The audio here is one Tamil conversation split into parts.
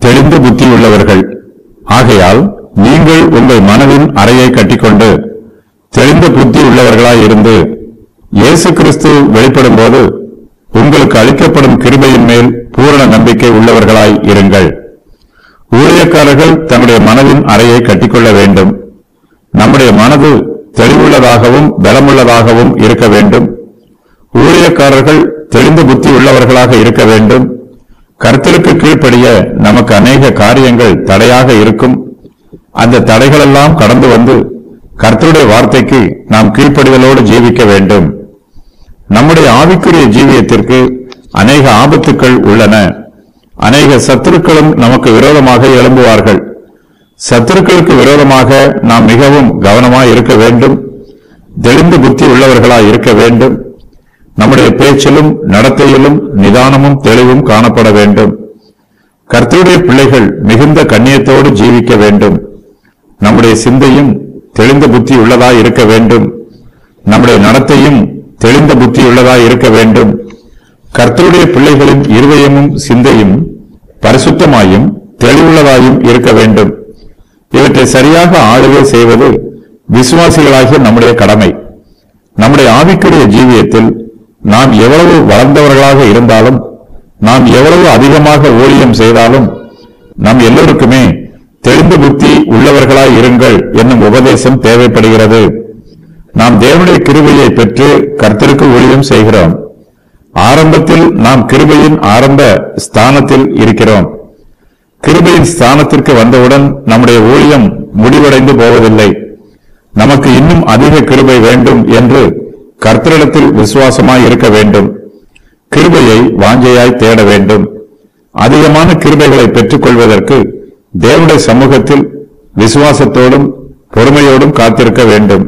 தெளிந்த புத்தி உள்ளவர்கள் ஆகையால் நீங்கள் உங்கள் மனதின் அறையை கட்டிக்கொண்டு தெளிந்த புத்தி உள்ளவர்களாய் இருந்து இயேசு கிறிஸ்து வெளிப்படும் போது உங்களுக்கு அளிக்கப்படும் கிருபையின் மேல் பூரண நம்பிக்கை உள்ளவர்களாய் இருங்கள் ஊழியக்காரர்கள் தன்னுடைய மனதின் அறையை கட்டிக்கொள்ள வேண்டும் நம்முடைய மனது தெளிவுள்ளதாகவும் பலமுள்ளதாகவும் இருக்க வேண்டும் ஊழியக்காரர்கள் தெளிந்த புத்தி உள்ளவர்களாக இருக்க வேண்டும் கர்த்தருக்கு கீழ்ப்படிய நமக்கு அநேக காரியங்கள் தடையாக இருக்கும் அந்த தடைகளெல்லாம் கடந்து வந்து கர்த்தருடைய வார்த்தைக்கு நாம் கீழ்ப்படிதலோடு ஜீவிக்க வேண்டும் நம்முடைய ஆவிக்குரிய ஜீவியத்திற்கு அநேக ஆபத்துக்கள் உள்ளன அநேக சத்துருக்களும் நமக்கு விரோதமாக எழும்புவார்கள் சத்துருக்களுக்கு விரோதமாக நாம் மிகவும் கவனமாய் இருக்க வேண்டும் தெளிந்த புத்தி உள்ளவர்களாய் இருக்க வேண்டும் நம்முடைய பேச்சிலும் நடத்தையிலும் நிதானமும் தெளிவும் காணப்பட வேண்டும் கர்த்தருடைய பிள்ளைகள் மிகுந்த கண்ணியத்தோடு ஜீவிக்க வேண்டும் நம்முடைய சிந்தையும் தெளிந்த புத்தி உள்ளதாய் இருக்க வேண்டும் நம்முடைய நடத்தையும் தெளிந்த புத்தி உள்ளதாய் இருக்க வேண்டும் கர்த்தருடைய பிள்ளைகளின் இருதயமும் சிந்தையும் பரிசுத்தமாயும் தெளிவுள்ளதாயும் இருக்க வேண்டும் இவற்றை சரியாக ஆளுகை செய்வது விசுவாசிகளாகிய நம்முடைய கடமை நம்முடைய ஆவிக்குரிய ஜீவியத்தில் நாம் எவ்வளவு வளர்ந்தவர்களாக இருந்தாலும் நாம் எவ்வளவு அதிகமாக ஊழியம் செய்தாலும் நம் எல்லோருக்குமே தெளிந்த புத்தி உள்ளவர்களாய் இருங்கள் என்னும் உபதேசம் தேவைப்படுகிறது நாம் தேவனுடைய கிருபையை பெற்று கர்த்தருக்கு ஊழியம் செய்கிறோம் ஆரம்பத்தில் நாம் கிருபையின் ஆரம்ப ஸ்தானத்தில் இருக்கிறோம் கிருபையின் ஸ்தானத்திற்கு வந்தவுடன் நம்முடைய ஊழியம் முடிவடைந்து போவதில்லை நமக்கு இன்னும் அதிக கிருபை வேண்டும் என்று கர்த்தரிடத்தில் விசுவாசமாய் இருக்க வேண்டும் கிருபையை வாஞ்சையாய் தேட வேண்டும் அதிகமான கிருபைகளை பெற்றுக் கொள்வதற்கு தேவனுடைய சமூகத்தில் விசுவாசத்தோடும் பொறுமையோடும் காத்திருக்க வேண்டும்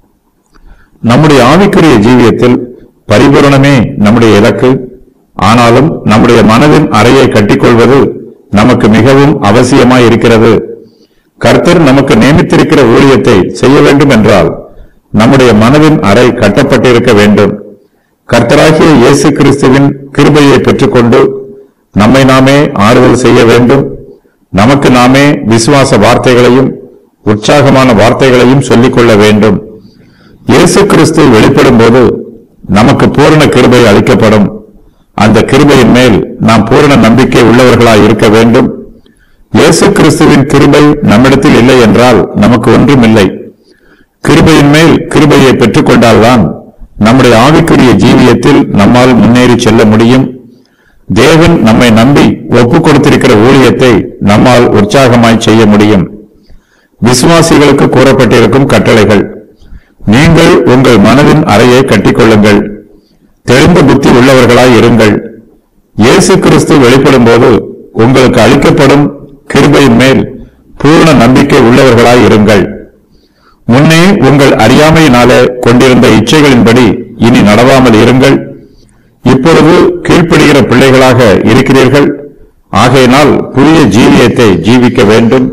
நம்முடைய ஆவிக்குரிய ஜீவியத்தில் பரிபூரணமே நம்முடைய இலக்கு ஆனாலும் நம்முடைய மனதின் அறையை கட்டிக்கொள்வது நமக்கு மிகவும் அவசியமாய் இருக்கிறது கர்த்தர் நமக்கு நியமித்திருக்கிற ஊழியத்தை செய்ய வேண்டும் என்றால் நம்முடைய மனதின் அறை கட்டப்பட்டிருக்க வேண்டும் கர்த்தராகிய இயேசு கிறிஸ்துவின் கிருபையை பெற்றுக்கொண்டு நம்மை நாமே ஆறுதல் செய்ய வேண்டும் நமக்கு நாமே விசுவாச வார்த்தைகளையும் உற்சாகமான வார்த்தைகளையும் சொல்லிக் கொள்ள வேண்டும் இயேசு கிறிஸ்து வெளிப்படும் போது நமக்கு பூரண கிருபை அளிக்கப்படும் அந்த கிருபையின் மேல் நாம் பூரண நம்பிக்கை உள்ளவர்களாய் இருக்க வேண்டும் இயேசு கிறிஸ்துவின் கிருபை நம்மிடத்தில் இல்லை என்றால் நமக்கு ஒன்றுமில்லை கிருபையின் மேல் கிருபையை பெற்றுக்கொண்டால்தான் நம்முடைய ஆவிக்குரிய ஜீவியத்தில் நம்மால் முன்னேறி செல்ல முடியும் தேவன் நம்மை நம்பி ஒப்புக் கொடுத்திருக்கிற ஊழியத்தை நம்மால் உற்சாகமாய் செய்ய முடியும் விசுவாசிகளுக்கு கூறப்பட்டிருக்கும் கட்டளைகள் நீங்கள் உங்கள் மனதின் அறையை கட்டிக்கொள்ளுங்கள் தெளிந்த புத்தி உள்ளவர்களாய் இருங்கள் இயேசு கிறிஸ்து வெளிப்படும் போது உங்களுக்கு அளிக்கப்படும் கிருபையின் மேல் பூர்ண நம்பிக்கை உள்ளவர்களாய் இருங்கள் முன்னே உங்கள் அறியாமையினாலே கொண்டிருந்த இச்சைகளின்படி இனி நடவாமல் இருங்கள் இப்பொழுது கீழ்ப்படுகிற பிள்ளைகளாக இருக்கிறீர்கள் ஆகையினால் புதிய ஜீவியத்தை ஜீவிக்க வேண்டும்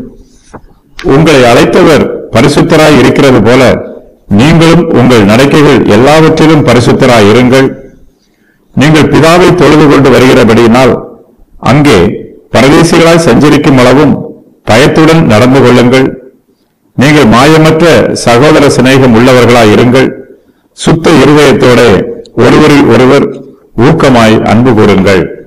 உங்களை அழைத்தவர் பரிசுத்தராய் இருக்கிறது போல நீங்களும் உங்கள் நடக்கைகள் எல்லாவற்றிலும் பரிசுத்தராய் இருங்கள் நீங்கள் பிதாவை தொழுது கொண்டு வருகிறபடியினால் அங்கே பரதேசிகளாய் சஞ்சரிக்கும் அளவும் பயத்துடன் நடந்து கொள்ளுங்கள் நீங்கள் மாயமற்ற சகோதர சிநேகம் உள்ளவர்களாய் இருங்கள் சுத்த இருதயத்தோட ஒருவரில் ஒருவர் ஊக்கமாய் அன்பு கூறுங்கள்